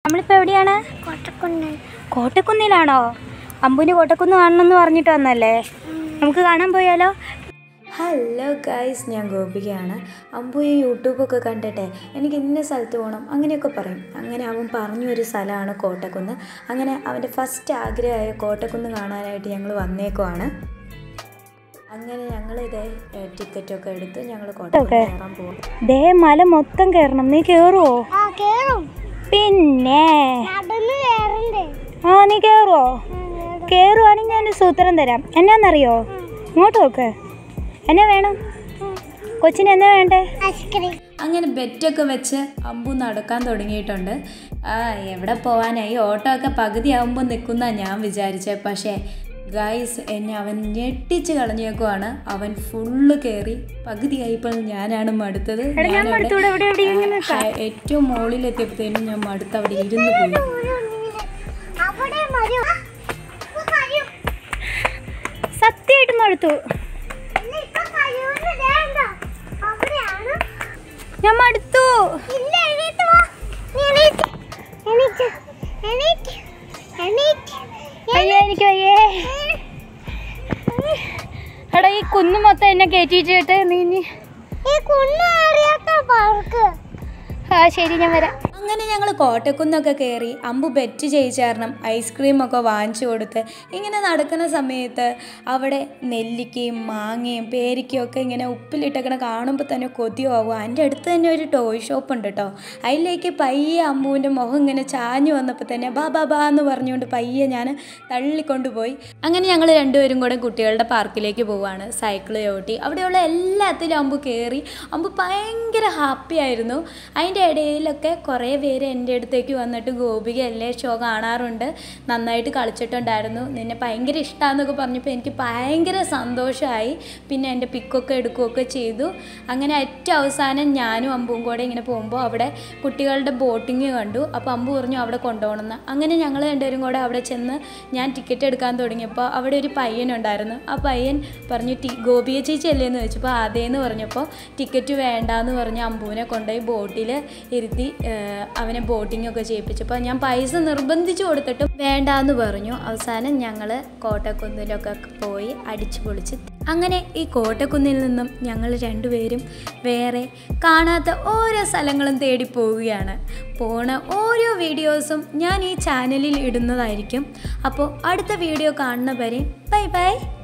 നമ്മളിപ്പോൾ എവിടെയാണ് കോട്ടക്കുന്ന് കോട്ടക്കുന്നിലാണോ അമ്പുവിന് കോട്ടക്കുന്ന് കാണണമെന്ന് പറഞ്ഞിട്ട് വന്നല്ലേ നമുക്ക് കാണാൻ പോയാലോ ഹലോ ഗൈസ് ഞാൻ ഗോപികയാണ് അമ്പു ഈ യൂട്യൂബൊക്കെ കണ്ടിട്ടെ എനിക്ക് ഇന്ന സ്ഥലത്ത് പോകണം അങ്ങനെയൊക്കെ പറയും അങ്ങനെ അവൻ പറഞ്ഞ ഒരു സ്ഥലമാണ് കോട്ടക്കുന്ന് അങ്ങനെ അവൻ്റെ ഫസ്റ്റ് ആഗ്രഹമായ കോട്ടക്കുന്ന് കാണാനായിട്ട് ഞങ്ങൾ വന്നേക്കുവാണ് അങ്ങനെ ഞങ്ങൾ ഇതേ ടിക്കറ്റൊക്കെ എടുത്ത് ഞങ്ങൾ കോട്ടക്കുന്ന് കയറാൻ പോകും ദേ മല മൊത്തം കയറണം നീ കയറുവോ ആ കേറും പിന്നെ നടന്ന് കേറണ്ടേ ആ നീ കയറുവോ കയറുവാണെങ്കിൽ ഞാൻ ഒരു സൂത്രം തരാം എന്നാന്നറിയോ ഇങ്ങോട്ട് നോക്ക് എന്നാ വേണം കൊച്ചിന് എന്നാ വേണ്ടേ ഐസ്ക്രീം അങ്ങനെ ബെറ്റൊക്കെ വെച്ച് അമ്പു നടക്കാൻ തുടങ്ങിയിട്ടുണ്ട് ആ എവിടെ പോവാനായി ഓട്ടോ ഒക്കെ പകുതിയാകുമ്പോൾ നിൽക്കുന്ന ഞാൻ വിചാരിച്ചത് പക്ഷേ ഗൈസ് എന്നെ അവൻ ഞെട്ടിച്ച് കളഞ്ഞേക്കുവാണ് അവൻ ഫുള്ള് കയറി പകുതിയായപ്പോൾ ഞാനാണ് മടുത്തത് ഞാനവിടെ, മടുത്തൂടെ? ഇവിടെ എവിടെ ഇങ്ങനെ ആ, ഏറ്റവും മുകളിലെത്തിയപ്പോഴത്തേനും ഞാൻ മടുത്ത് അവിടെ ഇരുന്ന് പോയി അവിടെ മതി ഇപ്പൊ കഴിയും സത്യമായിട്ട് മടുത്തു ഇല്ല, ഇപ്പൊ കഴിയൂന്ന് വേണ്ട അവിടെയാണ് ഞാൻ മടുത്തു ഇല്ല എണീറ്റ് വാ നീ എണീറ്റ് എണീറ്റ് എണീറ്റ് എണീറ്റ് അയ്യോ എനിക്ക് വയ്യേ എടാ ഈ കുന്ന് മൊത്തം എന്നെ കയറ്റിയിട്ട് നീ ഇനി- ഈ കുന്നു അറിയാത്ത പാർക്ക് ആ ശരി ഞാൻ വരാം അങ്ങനെ ഞങ്ങൾ കോട്ടക്കുന്നൊക്കെ കയറി അമ്പു ബെറ്റ് ചെയ്യിച്ച കാരണം ഐസ്ക്രീമൊക്കെ വാങ്ങിച്ചു കൊടുത്ത് ഇങ്ങനെ നടക്കുന്ന സമയത്ത് അവിടെ നെല്ലിക്കയും മാങ്ങയും പേരിക്കയും ഒക്കെ ഇങ്ങനെ ഉപ്പിലിട്ടൊക്കെ കാണുമ്പോൾ തന്നെ കൊതിയാവും അതിൻ്റെ അടുത്ത് തന്നെ ഒരു ടോയ് ഷോപ്പ് ഉണ്ട് കേട്ടോ അതിലേക്ക് പയ്യെ അമ്പുവിൻ്റെ മുഖം ഇങ്ങനെ ചാഞ്ഞു വന്നപ്പോൾ തന്നെ ബാ ബാ ബാ എന്ന് പറഞ്ഞുകൊണ്ട് പയ്യെ ഞാൻ തള്ളിക്കൊണ്ടുപോയി അങ്ങനെ ഞങ്ങൾ രണ്ടുപേരും കൂടെ കുട്ടികളുടെ പാർക്കിലേക്ക് പോവാണ് സൈക്കിൾ ചവിട്ടി അവിടെയുള്ള എല്ലാത്തിലും അമ്പു കയറി അമ്പു ഭയങ്കര ഹാപ്പി ആയിരുന്നു അതിൻ്റെ ഇടയിലൊക്കെ കുറേ പേര് എൻ്റെ അടുത്തേക്ക് വന്നിട്ട് ഗോപികയല്ലേ ഷോ കാണാറുണ്ട് നന്നായിട്ട് കളിച്ചിട്ടുണ്ടായിരുന്നു നിന്നെ ഭയങ്കര ഇഷ്ടമാണെന്നൊക്കെ പറഞ്ഞപ്പോൾ എനിക്ക് ഭയങ്കര സന്തോഷമായി പിന്നെ എൻ്റെ പിക്കൊക്കെ എടുക്കുകയൊക്കെ ചെയ്തു അങ്ങനെ ഏറ്റവും അവസാനം ഞാനും അമ്പും കൂടെ ഇങ്ങനെ പോകുമ്പോൾ അവിടെ കുട്ടികളുടെ ബോട്ടിങ് കണ്ടു അപ്പോൾ അമ്പു പറഞ്ഞു അവിടെ കൊണ്ടുപോകണമെന്ന് അങ്ങനെ ഞങ്ങൾ രണ്ടുപേരും കൂടെ അവിടെ ചെന്ന് ഞാൻ ടിക്കറ്റ് എടുക്കാൻ തുടങ്ങിയപ്പോൾ അവിടെ ഒരു പയ്യനുണ്ടായിരുന്നു ആ പയ്യൻ പറഞ്ഞു ടി ഗോപിയ ചേച്ചി അല്ലേ എന്ന് ചോദിച്ചപ്പോൾ അതേന്ന് പറഞ്ഞപ്പോൾ ടിക്കറ്റ് വേണ്ടാന്ന് പറഞ്ഞ് അമ്പുവിനെ കൊണ്ടുപോയി ബോട്ടിൽ ഇരുത്തി ഏഹ്, അവനെ ബോട്ടിംഗ് ഒക്കെ ചെയ്യിപ്പിച്ചപ്പോൾ ഞാൻ പൈസ നിർബന്ധിച്ച് കൊടുത്തിട്ടും വേണ്ടാന്ന് പറഞ്ഞു അവസാനം ഞങ്ങൾ കോട്ടക്കുന്നിലൊക്കെ പോയി അടിച്ചു പൊളിച്ച് അങ്ങനെ ഈ കോട്ടക്കുന്നിൽ നിന്നും ഞങ്ങൾ രണ്ടുപേരും വേറെ കാണാത്ത ഓരോ സ്ഥലങ്ങളും തേടി പോവുകയാണ് പോണ ഓരോ വീഡിയോസും ഞാൻ ഈ ചാനലിൽ ഇടുന്നതായിരിക്കും അപ്പോൾ അടുത്ത വീഡിയോ കാണുന്ന വരെ ബൈ ബൈ